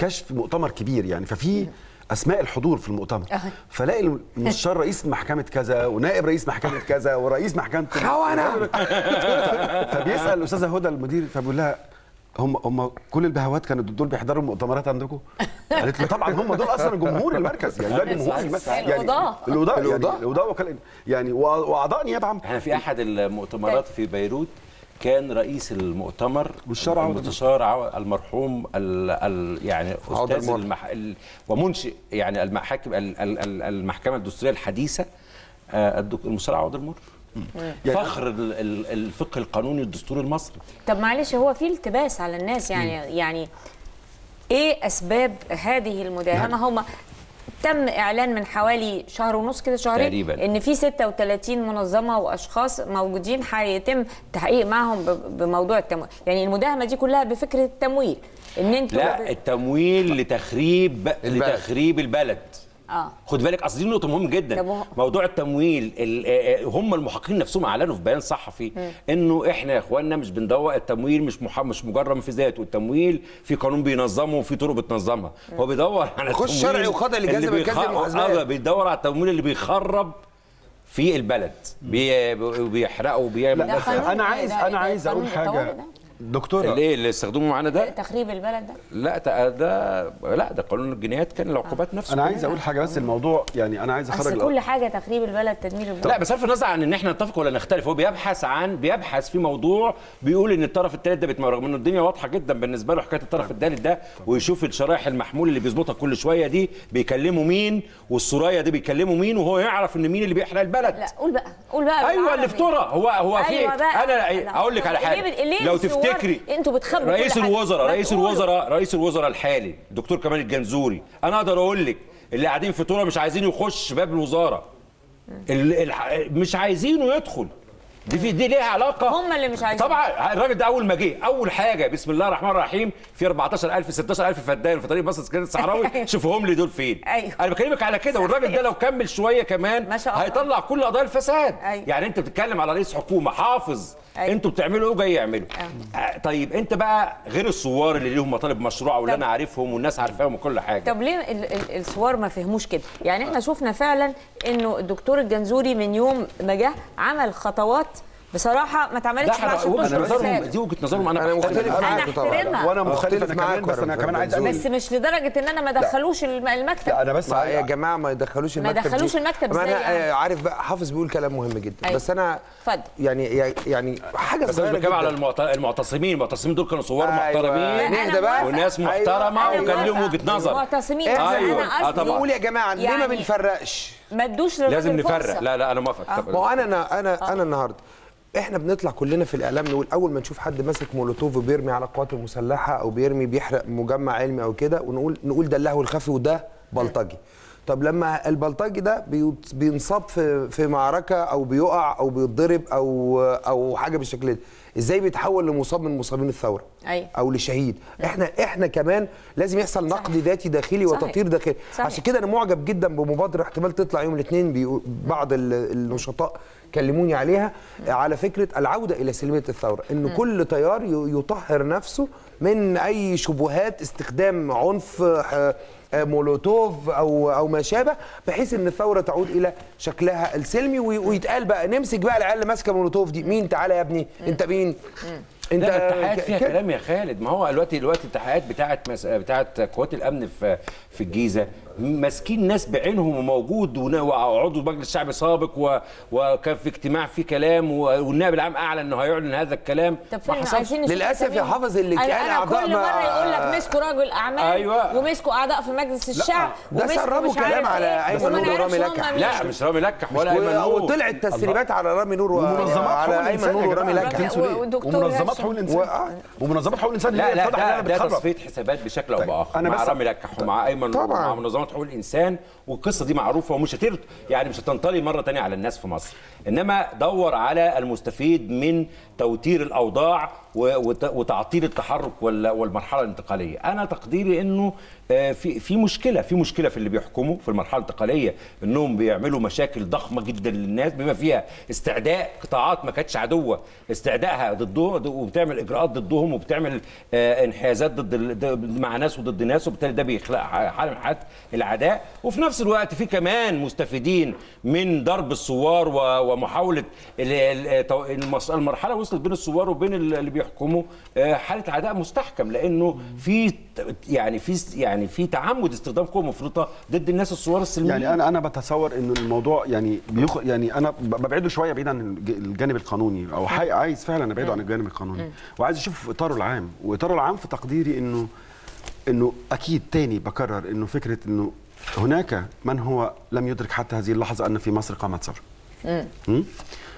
كشف مؤتمر كبير يعني ففي اسماء الحضور في المؤتمر فلاقي المستشار رئيس محكمه كذا ونائب رئيس محكمه كذا ورئيس محكمه خونة. فبيسال الاستاذه هدى المدير فبيقول لها هم هم كل البهوات كانوا دول بيحضروا المؤتمرات عندكم؟ قالت له طبعا هم دول اصلا جمهور المركز يعني ده جمهور المركز يعني القضاة. القضاء يعني القضاء. القضاء وكال يعني وأ- واعضاء نيابه عامه احنا في احد المؤتمرات في بيروت كان رئيس المؤتمر والشرع عوض المستشار عو- المرحوم ال ال يعني عوض استاذ المر. المح ال ومنشئ يعني المحاكم ال ال ال المحكمه الدستوريه الحديثه آه، الدك- المستشار عوض المر يعني فخر ال- ال- الفقه القانوني الدستوري المصري طب معلش هو في التباس على الناس يعني يعني ايه اسباب هذه المداهمه هم تم اعلان من حوالي شهر ونص كده شهرين تقريباً. ان في 36 منظمه واشخاص موجودين هيتم تحقيق معهم ب- بموضوع التمويل يعني المداهمه دي كلها بفكره التمويل ان انتوا لا التمويل لتخريب البلد. لتخريب البلد اه خد بالك اصل دي نقطه مهمه طب جدا هو- موضوع التمويل ال- آه، آه، هم المحققين نفسهم اعلنوا في بيان صحفي انه احنا يا اخواننا مش بندور التمويل مش مح... مش مجرم في ذاته التمويل في قانون بينظمه وفي طرق بتنظمها هو بيدور على خش التمويل شرعي وقضاء اللي جذب بيخ- الكذب والمحاسبات. آه، بيدور على التمويل اللي بيخرب في البلد بي... بيحرقه وبيعمل ده قانون- انا عايز ده- انا ده عايز اقول قانون الطوارئ حاجه ده. دكتوره اللي اللي استخدموا معانا ده تخريب البلد ده لا ده ده لا ده قانون الجنايات كان العقوبات نفسه انا عايز اقول حاجه بس الموضوع يعني انا عايز اصل اخرج كل حاجه تخريب البلد تدمير البلد لا بصرف النظر عن ان احنا نتفق ولا نختلف هو بيبحث عن بيبحث في موضوع بيقول ان الطرف الثالث ده بيتم رغم ان الدنيا واضحه جدا بالنسبه له حكايه الطرف الثالث ده ويشوف الشرايح المحمول اللي بيظبطها كل شويه دي بيكلموا مين والسرايا دي بيكلموا مين وهو يعرف ان مين اللي بيحرق البلد لا قول بقى قول بقى ايوه بالعربي. افترى هو هو في أيوة بقى. انا لا. اقول لك على ليه حاجه بت- ليه لو الثوار- تفتكري انتوا بتخبوا كل رئيس حاجة. الوزراء ما رئيس تقولوا. الوزراء رئيس الوزراء الحالي الدكتور كمال الجنزوري انا اقدر اقول لك اللي قاعدين في طوره مش عايزين يخش باب الوزاره ال- الح- مش عايزينه يدخل دي في دي ليها علاقه هم اللي مش عايزين. طبعا الراجل ده اول ما جه اول حاجه بسم الله الرحمن الرحيم في 14000 16000 فدان في طريق مصر اسكندريه الصحراوي شوفهم لي دول فين أيوة. انا بكلمك على كده والراجل ده لو كمل شويه كمان ما شاء الله. هيطلع كل قضايا الفساد أيوة. يعني انت بتتكلم على رئيس حكومه حافظ أيوة. انتوا بتعملوا ايه وجاي يعملوا آه. طيب انت بقى غير الثوار اللي ليهم مطالب مشروعه واللي طب- انا عارفهم والناس عارفاهم وكل حاجه طب ليه ال- ال- الثوار ما فهموش كده؟ يعني احنا شفنا فعلا انه الدكتور الجنزوري من يوم ما جه عمل خطوات بصراحه ما ده اتعملتش احنا عشان وجهه تنشر نظرهم الفساد. دي وجهه نظرهم انا انا بحترم. مختلف أنا معاك طبعا أحترمها. وانا مختلف مختلف انا معاك كمان بس انا ورا- كمان عايز ورا- اقول بس مش لدرجه ان انا ما ادخلوش الم- المكتب لا انا بس ما يا عايز- جماعه ما يدخلوش ما المكتب يدخلوش دي. المكتب ما إزاي انا يعني؟ آه، عارف بقى حافظ بيقول كلام مهم جدا أيوة. بس انا اتفضل. يعني يعني حاجه بس انا صغيره بتكلم على جدا المعت- المعتصمين المعتصمين دول كانوا ثوار أيوة. محترمين نهدى بقى وناس أيوة. محترمه أيوة. وكان لهم وجهه نظر معتصمين إحنا- أيوة. انا آه قصدي طبعا. نقول يا جماعه ليه ما يعني- بنفرقش ما ادوش للراجل لازم فرصة. نفرق لا لا انا موافق طب- ما هو انا انا انا, أنا النهارده احنا بنطلع كلنا في الاعلام نقول اول ما نشوف حد ماسك مولوتوف وبيرمي على القوات المسلحه او بيرمي بيحرق مجمع علمي او كده ونقول نقول ده اللهو الخفي وده بلطجي طب لما البلطجي ده بيت- بينصاب في في معركه او بيقع او بيتضرب او او حاجه بالشكل ده ازاي بيتحول لمصاب من مصابين الثوره أيوة. او لشهيد احنا احنا كمان لازم يحصل نقد ذاتي داخلي صحيح. وتطهير داخلي صحيح. عشان كده انا معجب جدا بمبادره احتمال تطلع يوم الاثنين بعض ال- النشطاء كلموني عليها على فكره العوده الى سلميه الثوره ان كل تيار ي- يطهر نفسه من اي شبهات استخدام عنف ح- مولوتوف او او ما شابه بحيث ان الثوره تعود الى شكلها السلمي وي- ويتقال بقى نمسك بقى العيال اللي ماسكه مولوتوف دي مين تعالى يا ابني انت مين انت لا التحقيقات ك- فيها كده. كلام يا خالد ما هو دلوقتي دلوقتي التحقيقات بتاعت مس... بتاعت قوات الامن في في الجيزه ماسكين ناس بعينهم وموجود ون- وعضو مجلس الشعب سابق و... وكان في اجتماع فيه كلام و... والنائب العام اعلن انه هيعلن هذا الكلام طب ما فين حصلش. عايزين نشوف للأسف يا أساميهم. حافظ اللي انا, كان أنا أعضاء كل ما- مره يقول لك مسكوا رجل اعمال أيوة. ومسكوا اعضاء في مجلس الشعب ده ومسكوا سربوا مش عارف كلام على إيه، أيمن وما نور نعرفش ورامي هم لكح. مين. لا مش رامي لكح ولا ايمن و- نور وطلعت تسريبات على رامي نور و- ومنظمات على حقوق ايمن الانسان نور يا ورامي جماعة. لكح بتنسوا ليه؟ ودكتور ومنظمات هاشم. حقوق الانسان و- ومنظمات حقوق الانسان لا هي لا اتضح ده انها ده بتخرب تصفيه حسابات بشكل او باخر أنا مع بس- رامي لكح ومع ايمن طبعاً. ومع منظمات حقوق الانسان والقصه دي معروفه ومش هتر يعني مش هتنطلي مره تانية على الناس في مصر انما دور على المستفيد من توتير الاوضاع و- وت- وتعطيل التحرك وال- والمرحله الانتقاليه انا تقديري انه آه، في في مشكله في مشكله في اللي بيحكموا في المرحله الانتقاليه انهم بيعملوا مشاكل ضخمه جدا للناس بما فيها استعداء قطاعات ما كانتش عدوه استعدائها ضده وبتعمل اجراءات ضدهم وبتعمل آه، انحيازات ضد ال- ضد- مع ناس وضد ناس وبالتالي ده بيخلق حاله من حالات العداء وفي نفس الوقت في كمان مستفيدين من ضرب الثوار و- ومحاوله ال- ال- تو- المس- المرحله وصلت بين الثوار وبين ال- اللي بيحكموا آه، حاله عداء مستحكم لانه في ت- يعني في يعني في تعمد استخدام قوه مفرطه ضد الناس الثوار السلميين يعني انا انا بتصور انه الموضوع يعني بيخ يعني انا ب- ببعده شويه بعيد عن الج- الجانب القانوني او حي عايز فعلا ابعده عن الجانب القانوني وعايز اشوف في اطاره العام واطاره العام في تقديري انه انه اكيد تاني بكرر انه فكره انه هناك من هو لم يدرك حتى هذه اللحظه ان في مصر قامت ثوره مم؟